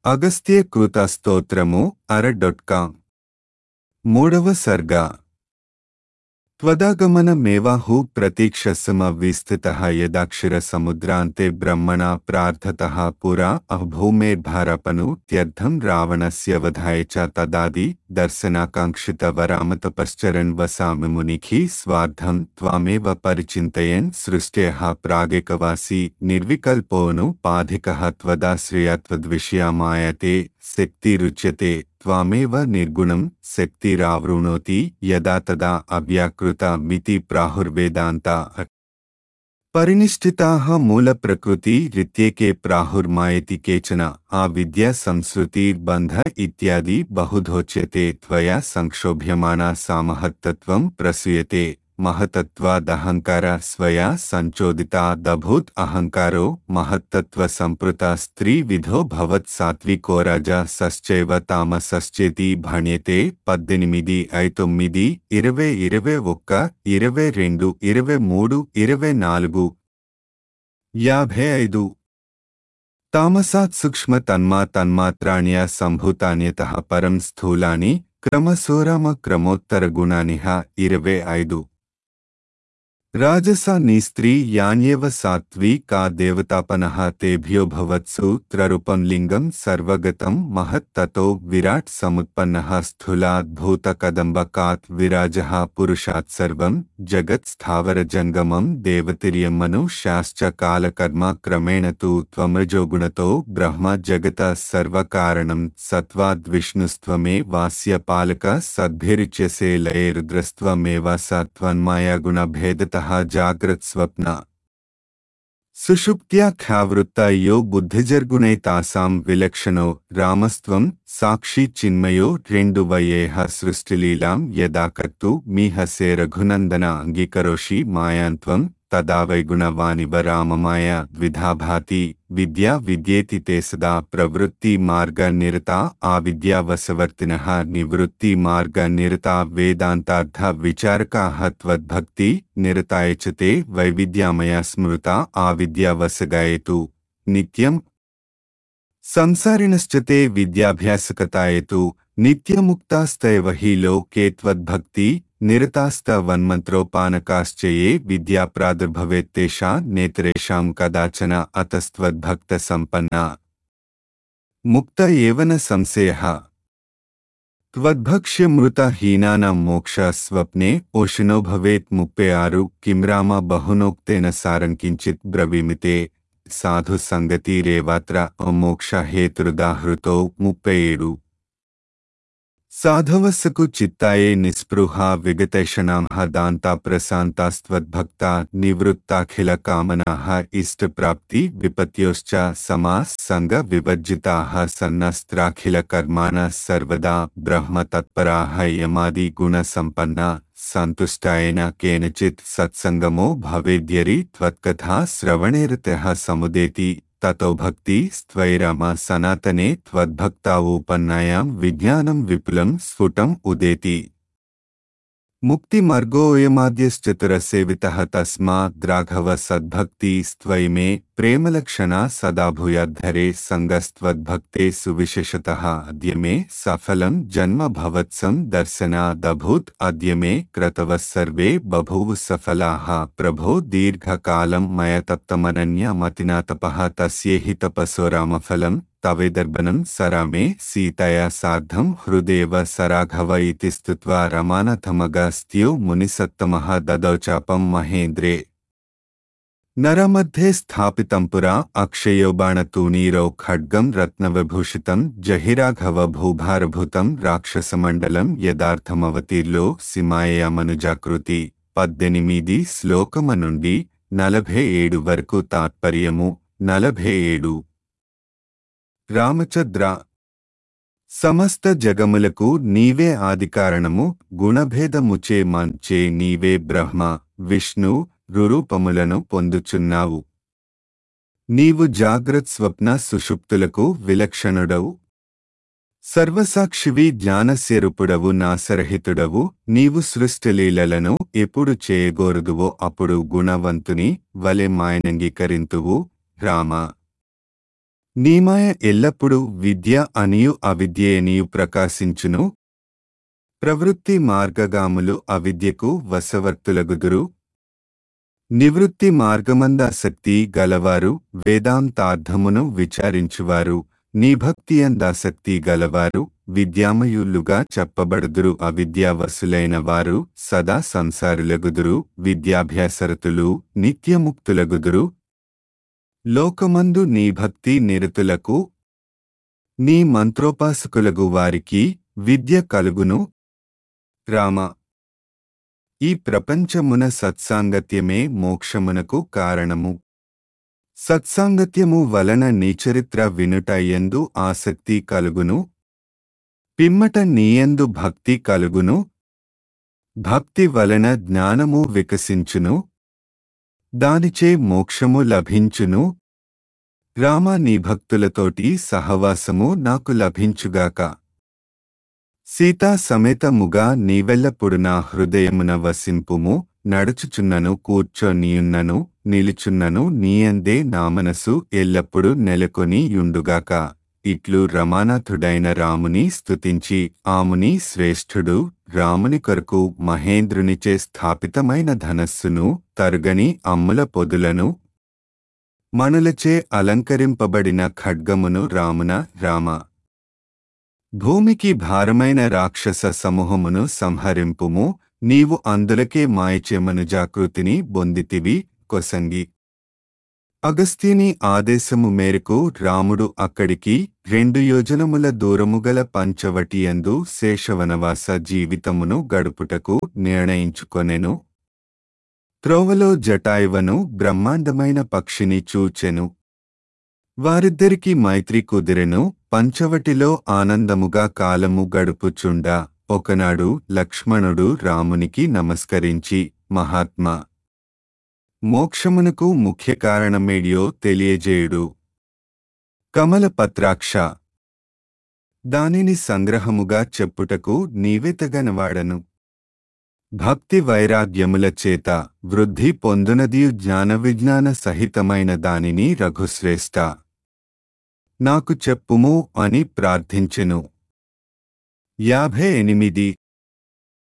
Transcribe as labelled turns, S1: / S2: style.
S1: అగస్త్యకృత స్తోత్రము అరడొట్కా మూడవ సర్గ त्वदागमनमेवाहु प्रतीक्षसमविस्ततः यदाक्षरसमुद्रान्ते ब्रह्मणा प्रार्थतः पुरा अभूमेर्भारपनुत्यर्थं रावणस्य वधाय च तदादि दर्शनाकाङ्क्षितवरामतपश्चरन् वसामि मुनिखि स्वार्थं त्वामेव परिचिन्तयन् सृष्ट्यः प्रागेकवासी निर्विकल्पोऽनुपाधिकः त्वदाश्रया त्वद्विषयामायते शक्तिरुच्यते त्वामेव निर्गुणं शक्तिरावृणोति यदा तदा अव्याकृतमिति प्राहुर्वेदान्ता परिनिष्ठिताः मूलप्रकृतिरित्येके प्राहुर्मायति केचन आविद्यासंसृतिर्बन्ध इत्यादि बहुधोच्यते त्वया संक्षोभ्यमाना सामहत्तत्वं प्रसूयते महतत्वादहङ्कार स्वया सञ्चोदितादभूत् अहङ्कारो महत्तत्त्वसम्पृता स्त्रीविधो भवत्सात्विको రజసశ్చైవ తామసశ్చేతి భణ్యతే పద్దెనిమిది ఐతొమ్మిది ఇరవై ఇరవై ఒక్క ఇరవై రెండు ఇరవై మూడు ఇరవై నాలుగు యాభై ఐదు తామసాత్ సూక్ష్మ తన్మా తన్మాత్రాణ్య సంభూతాన్యతః పరం స్థూలాని క్రమసోరామ క్రమోత్తర గుణానిహ ఇరవై ఐదు రాజసా నీ స్త్రీ యాన్యేవ సాత్వీ కా దేవతాపనః తేభ్యో భవత్సు త్రరూపం లింగం సర్వగతం మహత్ తతో విరాట్ సముత్పన్నః స్థూలాద్భూత కదంబకాత్ విరాజః పురుషాత్ సర్వం జగత్ స్థావర జంగమం దేవతిర్యం మనుష్యాశ్చ కాలకర్మ క్రమేణ తు త్వమృజోగుణతో బ్రహ్మ జగత సర్వకారణం సత్వాద్విష్ణుస్త్వమే వాస్య పాలక సద్భిరుచ్యసే లయేరుద్రస్త్వమేవ సత్వన్మాయా గుణభేదత జాగ్రత్ స్వప్న సుషుప్త్యాఖ్యావృత్త యో బుద్ధిజర్గుణై తాసాం విలక్షణో రామస్త్వం సాక్షి చిన్మయో రెండు వయేహ సృష్టిలీలాం యదా కర్తు మీహసే రఘునందన అంగీకరోషి మాయాంత్వం తదా వైగుణవానివ రామమాయ ద్విధాభాతి విద్యా విద్యేతి తే సదా ప్రవృత్తి మార్గ నిరత ఆ విద్యావశవర్తిన నివృత్తి మార్గ నిరత వేదాంతార్థ విచారకాః త్వద్భక్తి నిరతాయ చ తే వైవిద్యామయ స్మృత ఆ విద్యావశగాయతు నిత్యం సంసారిణశ్చ తే విద్యాభ్యాసకతాయతు నిత్యముక్తాస్తైవ హి లోకే త్వద్భక్తి నిరతాస్తవన్మంత్రోపానకాశ్చయే విద్యా ప్రాదుర్భవేత్తేషా నేతరేషాం కదాచన అతస్త్వద్భక్త సంపన్నా ముక్త ఏవన సంశయః త్వద్భక్ష్యమృతహీనానాం మోక్ష స్వప్నే ఓషినో భవేత్ ముప్పై ఆరు కిం రామ బహునోక్తేన సారం కించిత్ బ్రవీమితే సాధు సంగతిరేవాత్ర మోక్ష హేతురుదాహృతో ముప్పై ఏడు సాధవస్సకు చిత్తాయే నిస్పృహ విగతైషణాంహ దాంతా ప్రశాంతాస్త్వద్భక్త నివృత్తాఖిల కామనాః ఇష్టప్రాప్తి విపత్యోశ్చ సమాస్ సంగ వివర్జితాః సన్నస్త్రాఖిల కర్మాణ సర్వదా బ్రహ్మ తత్పరాః యమాది గుణ సంపన్న సంతుష్టాయన కేనచిత్ సత్సంగమో భవేద్యరి త్వత్కథా శ్రవణేరతః సముదేతి తతో భక్తి స్త్వైరమ సనాతనే త్వద్భక్తావోపన్నాయాం విజ్ఞానం విపులం స్ఫుటం ఉదేతి ముక్తిమర్గోయమాద్యశ్చతురసేవితః తస్మాద్రాఘవ సద్భక్తి స్త్వయి మే ప్రేమలక్షణా సదా భూయాద్ధరే సంగస్త్వద్భక్తే సువిశేషతః అద్య మే సఫలం జన్మ భవత్సం దర్శనాదభూత్ అద్య మే క్రతవः సర్వే బభూవు సఫలాः ప్రభో దీర్ఘకాలం మయ తప్తమనన్యమతినా తపః తస్యేహి తపసో రామఫలం తవేదర్బనం సరామే సీతయా సార్ధం హృదేవ సరాఘవ ఇతి స్తుత్వా రమానథమగస్త్యో మునిసత్తమః దదౌ చాపం మహేంద్రే నరमध्ये స్థాపితం పురా అక్షయో బాణతూనీరౌ ఖడ్గం రత్నవిభూషితం జహిరాఘవ భూభారభూతం రాక్షసమండలం యదార్థమవతీర్లో సిమాయమనుజాకృతి పద్దెనిమిది శ్లోకమ నుండి నలభై ఏడు వరకు తాత్పర్యము నలభై ఏడు రామచంద్ర సమస్త జగములకు నీవే ఆదికారణము గుణభేదముచే మంచే నీవే బ్రహ్మ విష్ణు రురూపములను పొందుచున్నావు నీవు జాగ్రత్ స్వప్న సుషుప్తులకు విలక్షణుడవు సర్వసాక్షివి జ్ఞానస్యరూపుడవు నాసరహితుడవు నీవు సృష్టిలీలలను ఎప్పుడు చేయగోరుదువో అప్పుడు గుణవంతుని వలె మాయనంగీకరింతువు రామ నీమాయ ఎల్లప్పుడూ విద్య అనియు అవిద్యేనియు ప్రకాశించును ప్రవృత్తి మార్గగాములు అవిద్యకు వశవర్తులగుదురు నివృత్తి మార్గమందాసక్తి గలవారు వేదాంతార్థమును విచారించువారు నిభక్తియందాసక్తి గలవారు విద్యామయులుగా చెప్పబడుదురు అవిద్యావసులైన వారు సదా సంసారులగుదురు విద్యాభ్యాసరతులు నిత్యముక్తులగుదురు లోకమందు నీ భక్తి నిరతులకు నీ మంత్రోపాసకులగు వారికి విద్య కలుగును రామ ఈ ప్రపంచమున సత్సాంగత్యమే మోక్షమునకు కారణము సత్సాంగత్యము వలన నీచరిత్ర వినుటయందు ఆసక్తి కలుగును పిమ్మట నీయందు భక్తి కలుగును భక్తి వలన జ్ఞానము వికసించును దానిచే మోక్షము లభించును రామ నీ భక్తులతోటి సహవాసము నాకు లభించుగాక సీతా సమేతముగా నీవెల్లప్పుడు నా హృదయమున వసింపుము నడుచుచున్నను కూర్చొనియున్నను నిలుచున్నను నీయందే నా మనసు ఎల్లప్పుడు నెలకొని యుండుగాక ఇట్లు రమానాథుడైన రాముని స్తుతించి ఆముని శ్రేష్ఠుడు రాముని కొరకు మహేంద్రునిచే స్థాపితమైన ధనస్సును తరుగని అమ్ముల పొదులను మణులచే అలంకరింపబడిన ఖడ్గమును రామున రామ భూమికి భారమైన రాక్షస సమూహమును సంహరింపుము నీవు అందులకే మాయచేమను జాగృతిని బొందితివి కొసంగి అగస్త్యుని ఆదేశము మేరకు రాముడు అక్కడికి రెండు యోజనముల దూరముగల పంచవటియందు శేషవనవాస జీవితమును గడుపుటకు నిర్ణయించుకొనెను త్రోవలో జటాయువను బ్రహ్మాండమైన పక్షిని చూచెను వారిద్దరికి మైత్రి కుదిరెను పంచవటిలో ఆనందముగా కాలము గడుపుచుండా ఒకనాడు లక్ష్మణుడు రామునికి నమస్కరించి మహాత్మా మోక్షమునకు ముఖ్య కారణమేడియో తెలియజేయుడు కమల పత్రాక్ష దానిని సంగ్రహముగా చెప్పుటకు నీవెతగనవాడను భక్తి వైరాగ్యముల చేత వృద్ధి పొందునదియు జ్ఞాన విజ్ఞాన సహితమైన దానిని రఘుశ్రేష్ఠ నాకు చెప్పుము అని ప్రార్థించెను యాభై ఎనిమిది